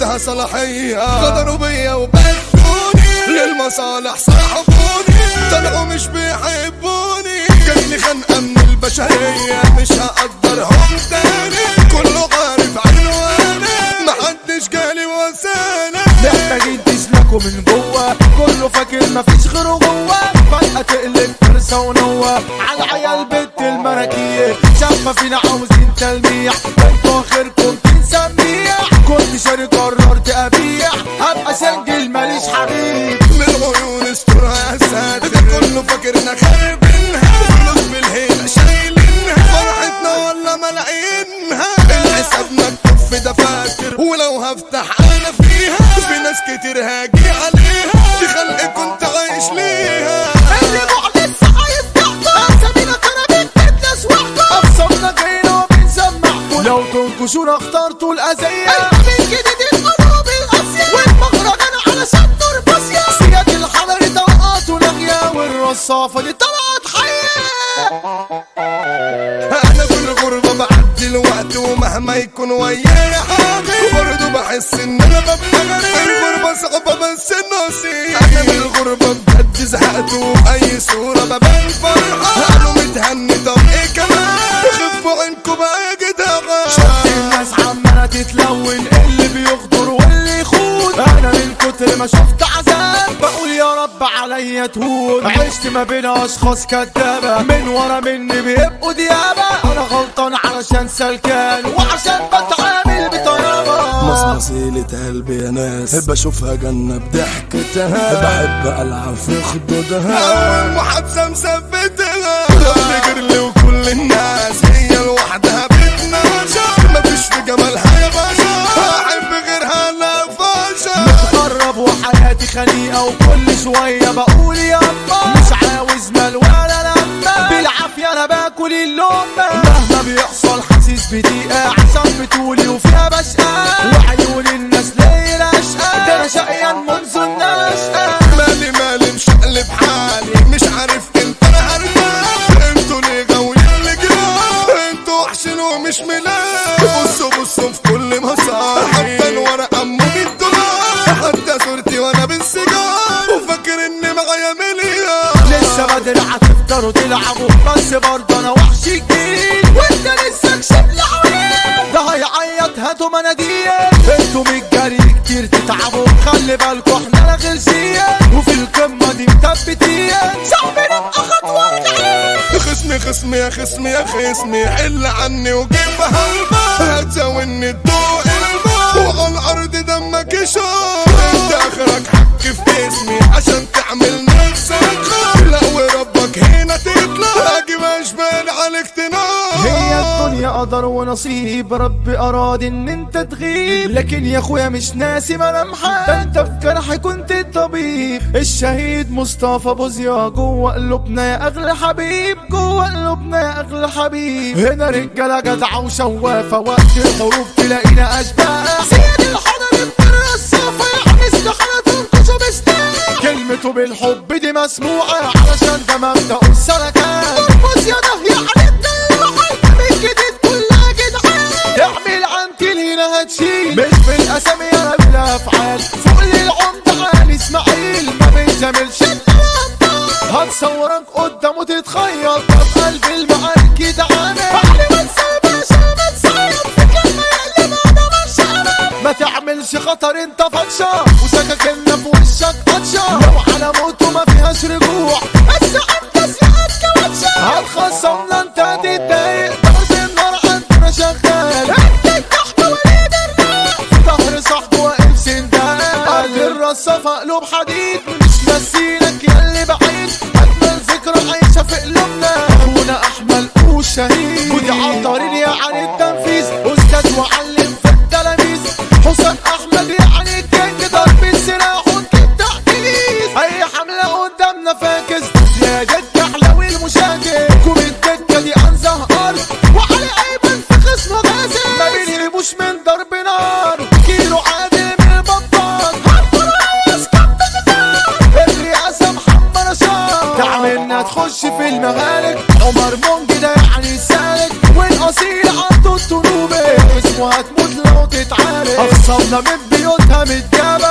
لها صلاحية غدروا بيا وبدوني للمصالح صاحبوني طلعوا مش بيحبوني جاتني خنقة من البشرية مش هقدرهم تاني كله عارف عنواني محدش جالي وسالة محتاجين تسلكوا من جوه كله فاكر مفيش غيره جوه فجأة تقلب فرصة ونوة على عيال بنت المراكير شافة فينا عاوزين تلميح انتوا اخركم تنسميح كنت شاري قررت ابيع هبقى سنجل ماليش حبيب من العيون استرها يا ساتر كله فاكرنا خاربينها فلوس بالهيلة شايلينها فرحتنا ولا ملاقينها الحساب مكتوب في دفاتر ولو هفتح انا فيها في ناس كتير هاجي عليها دي خلق كنت عايش ليها اللي بعد الصحايف تحته اسامينا كراميك تدلس وحده ابصرنا جاينا وبنسمع لو تنكشونا اخترتوا الاذية الباب الجديد القلوب القاسية والمهرجان على شط باسية سياد الحضري طلقات ونغية والرصافة دي طلقات حية انا في الغربة بعدي الوقت ومهما يكون ويايا حبيبي برضه بحس ان انا ببقى غريب الغربة صعبة بس النصيب انا من الغربة بجد زهقت وبأي صورة ببان فرحان انا متهني طب ايه كمان خفوا عينكوا بقى يا جدعان الناس عمالة تتلون اللي بيغدر واللي يخون انا من كتر ما شفت عذاب بقول يا رب عليا تهون عشت ما بين اشخاص كدابة من ورا مني بيبقوا ديابة انا غلطان علشان سلكان وعشان بتعامل بطيابة مصمصيلة قلبي يا ناس بشوفها جنة بضحكتها بحب ألعب في خدودها أول محادثة مثبتها بفتكر لي وكل الناس هي لوحدها بتناشى مفيش في جمالها يا باشا أحب غيرها لا فاشا متقرب وحياتي خنيقة وكل شوية بقول يابا مش عاوز مال ولا لما بالعافية انا باكل اللقمة مهما بيحصل حاسس بضيقة عشان بتقولي وفيها بشقى وعيون الناس ليلة اشقى ده انا شقيان منذ النشأة مالي مالي مشقلب حالي مش عارف انت انا هرجع انتوا ليه غاويين اللي جرى انتوا وحشين ومش ملاك بصوا بصوا في كل مسار حتى الورقة ام 100 دولار حتى صورتي وانا بالسيجار وفاكر اني معايا مليار لسه بدري هتفطروا تلعبوا بس برضه انا وحش جديد وانت لسه كسب العويل ده هيعيط هاتوا مناديل انتوا من الجري كتير تتعبوا خلي بالكوا احنا لا غلسية وفي القمة دي مثبتين صعب نبقى خطوة ورجعين خصمي خصمي يا خصمي يا خصمي حل عني وجيبها الباب هتزاولني الضوء الباب وعلى الارض دمك يشوف انت اخرك حك في جسمي عشان تعمل نفسك خاف لا وربك هنا تطلع اجي مشبال عليك تنام هي الدنيا قدر ونصيب ربي اراد ان انت تغيب لكن يا اخويا مش ناسي ملامحك ده انت في جرحي كنت الطبيب الشهيد مصطفى بوزيا جوه قلوبنا يا اغلى حبيب جوه قلوبنا يا اغلى حبيب هنا رجاله جدعه وشوافه وقت الحروب تلاقينا اشباه سيد الحضر بطريقه الصافه يعني استحاله تنقذه بستان كلمته بالحب دي مسموعه علشان ده مبدأ السلكان بوزيا ده يعني من جديد كلها جدعان اعمل عنتي هنا هتشيل مش بالاسامي انا بالافعال فوق للعمدة علي اسماعيل ما بيجاملش هتصورك قدامه تتخيل طب قلب المعارك كده عامل بعد ما تسيب باشا ما تصيب في كلمة يقلب انا مش عارف ما تعملش خطر انت فتشة وسكاكنا في وشك فتشة لو على موته ما فيهاش رجوع بس انت زياد كواتشة هتخصمنا انت هتتضايق ضرب النار عندنا شغال انت تحت وليد الراب في ظهر صاحبه واقف سندان قلب الرصافة قلوب حديد مش ناسينك ياللي بعيد اجمل ذكرى عايشة في قلوبنا اخونا احمد وشهيد ودي عطارين يعني التنفيذ استاذ وعلم في التلاميذ حسام احمد يعني كينج ضرب السلاح والتحديث اي حملة قدامنا فاكس يا جد احلى المشاكل كوم الدكة دي انزه ارض وعلي ايمن في خصم غازي ما بينهربوش من ضرب نار كيلو عادل من البطال هرب رئيس كابتن الرئاسة محمد رشاد تعملنا تخش في المغالب عمر مونجي ده يعني سالك والاصيل عنده التنوبة اسمه هتموت لو تتعارك اخصمنا من بيوت متجابة